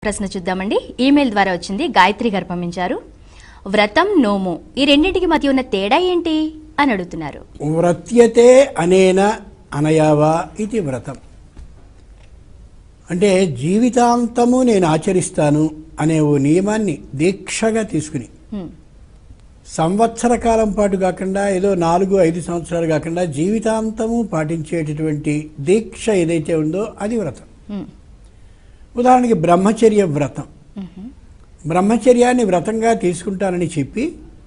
ప్రశ్న చూద్దామండి ఈమెయిల్ ద్వారా వచ్చింది గాయత్రి గారు పంపించారు వ్రతం నోము ఈ రెండింటికి మధ్య ఉన్న తేడా ఏంటి అని అడుగుతున్నారు వ్రత్యతే అనేన అనయావా ఇది వ్రతం అంటే జీవితాంతము నేను ఆచరిస్తాను అనే ఓ నియమాన్ని దీక్షగా తీసుకుని హ్మ్. సంవత్సర కాలం పాటు కాకుండా ఏదో నాలుగు ఐదు సంవత్సరాలు కాకుండా జీవితాంతము పాటించేటటువంటి దీక్ష ఏదైతే ఉందో అది వ్రతం హ్మ్. ఉదాహరణకి బ్రహ్మచర్య వ్రతం మ్హూ. బ్రహ్మచర్యాన్ని వ్రతంగా తీసుకుంటానని చెప్పి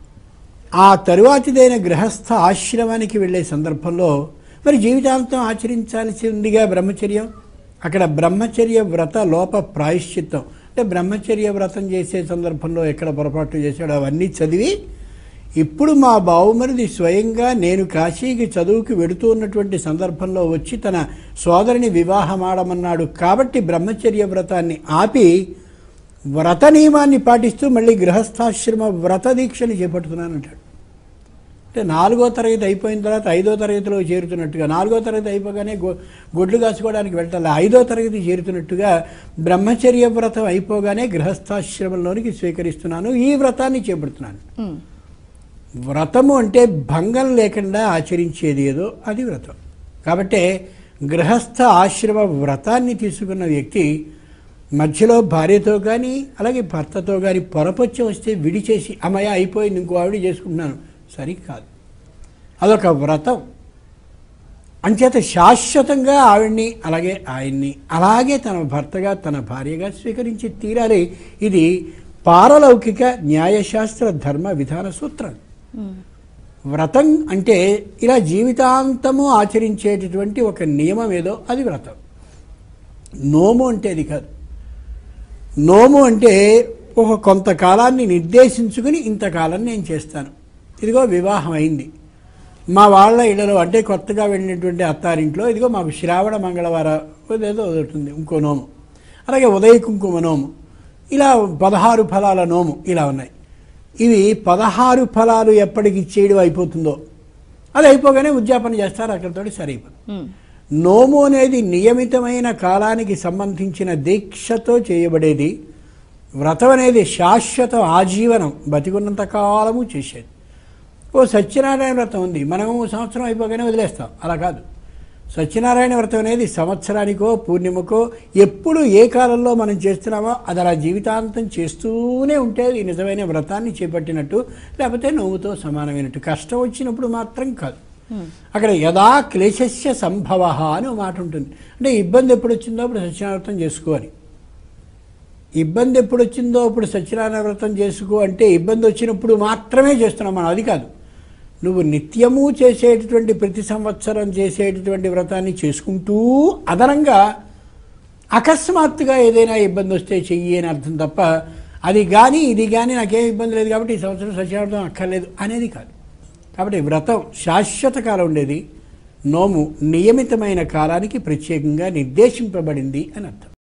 ఆ తరువాతిదైన గృహస్థ ఆశ్రమానికి వెళ్ళే సందర్భంలో మరి జీవితాంతం ఆచరించాల్సి ఉందిగా బ్రహ్మచర్యం అక్కడ బ్రహ్మచర్య వ్రత లోప ప్రాయశ్చిత్తం అంటే బ్రహ్మచర్య వ్రతం చేసే సందర్భంలో ఎక్కడ పొరపాటు చేశాడో అవన్నీ చదివి ఇప్పుడు మా బావుమరిది స్వయంగా నేను కాశీకి చదువుకి వెడుతూ ఉన్నటువంటి సందర్భంలో వచ్చి తన సోదరిని వివాహమాడమన్నాడు కాబట్టి బ్రహ్మచర్య వ్రతాన్ని ఆపి వ్రత నియమాన్ని పాటిస్తూ మళ్ళీ గృహస్థాశ్రమ వ్రత దీక్షని చేపడుతున్నానంటాడు అంటే నాలుగో తరగతి అయిపోయిన తర్వాత ఐదో తరగతిలో చేరుతున్నట్టుగా నాలుగో తరగతి అయిపోగానే గొ గొడ్లు కాసుకోవడానికి వెళ్ళాలి ఐదో తరగతి చేరుతున్నట్టుగా బ్రహ్మచర్య వ్రతం అయిపోగానే గృహస్థాశ్రమంలోనికి స్వీకరిస్తున్నాను ఈ వ్రతాన్ని చేపడుతున్నాను హ్మ్. వ్రతము అంటే భంగం లేకుండా ఆచరించేది ఏదో అది వ్రతం కాబట్టే గృహస్థ ఆశ్రమ వ్రతాన్ని తీసుకున్న వ్యక్తి మధ్యలో భార్యతో కానీ అలాగే భర్తతో కానీ పొరపొచ్చి వస్తే విడిచేసి అమ్మయ్య అయిపోయింది ఇంకో ఆవిడ చేసుకుంటున్నాను సరికాదు అదొక వ్రతం అంచేత శాశ్వతంగా ఆవిడ్ని అలాగే ఆయన్ని అలాగే తన భర్తగా తన భార్యగా స్వీకరించి తీరాలి ఇది పారలౌకిక న్యాయశాస్త్ర ధర్మ విధాన సూత్రం హ్మ్. వ్రతం అంటే ఇలా జీవితాంతము ఆచరించేటటువంటి ఒక నియమం ఏదో అది వ్రతం నోము అంటే అది కాదు నోము అంటే ఒక కొంతకాలాన్ని నిర్దేశించుకుని ఇంతకాలం నేను చేస్తాను ఇదిగో వివాహం అయింది మా వాళ్ళ ఇళ్ళలో అంటే కొత్తగా వెళ్ళినటువంటి అత్తారింట్లో ఇదిగో మాకు శ్రావణ మంగళవారం ఏదో ఒకటి ఉంది ఇంకో నోము అలాగే ఉదయ కుంకుమ నోము ఇలా పదహారు ఫలాల నోము ఇలా ఉన్నాయి ఇవి పదహారు ఫలాలు ఎప్పటికి ఇచ్చేయడం అయిపోతుందో అది అయిపోగానే ఉద్యాపన చేస్తారు అక్కడితోటి సరైపోతుంది హ్మ్. నోము అనేది నియమితమైన కాలానికి సంబంధించిన దీక్షతో చేయబడేది వ్రతం అనేది శాశ్వత ఆజీవనం బతికున్నంత కాలము చేసేది ఓ సత్యనారాయణ వ్రతం ఉంది మనము సంవత్సరం అయిపోగానే వదిలేస్తాం అలా కాదు సత్యనారాయణ వ్రతం అనేది సంవత్సరానికో పూర్ణిమకో ఎప్పుడు ఏ కాలంలో మనం చేస్తున్నామో అది అలా జీవితాంతం చేస్తూనే ఉంటే అది నిజమైన వ్రతాన్ని చేపట్టినట్టు లేకపోతే నోవుతో సమానమైనట్టు కష్టం వచ్చినప్పుడు మాత్రం కాదు అక్కడ యథా క్లేశస్య సంభవ అని ఒక మాట ఉంటుంది అంటే ఇబ్బంది ఎప్పుడు వచ్చిందో అప్పుడు సత్యనారాయణ వ్రతం చేసుకోవాలి ఇబ్బంది ఎప్పుడు వచ్చిందో అప్పుడు సత్యనారాయణ వ్రతం చేసుకో అంటే ఇబ్బంది వచ్చినప్పుడు మాత్రమే చేస్తున్నాం మనం అది కాదు నువ్వు నిత్యము చేసేటటువంటి ప్రతి సంవత్సరం చేసేటటువంటి వ్రతాన్ని చేసుకుంటూ అదనంగా అకస్మాత్తుగా ఏదైనా ఇబ్బంది వస్తే చెయ్యి అని అర్థం తప్ప అది కానీ ఇది కానీ నాకేం ఇబ్బంది లేదు కాబట్టి ఈ సంవత్సరం సత్యనారాయణ అక్కర్లేదు అనేది కాదు కాబట్టి వ్రతం శాశ్వత కాలం ఉండేది నోము నియమితమైన కాలానికి ప్రత్యేకంగా నిర్దేశింపబడింది అని అర్థం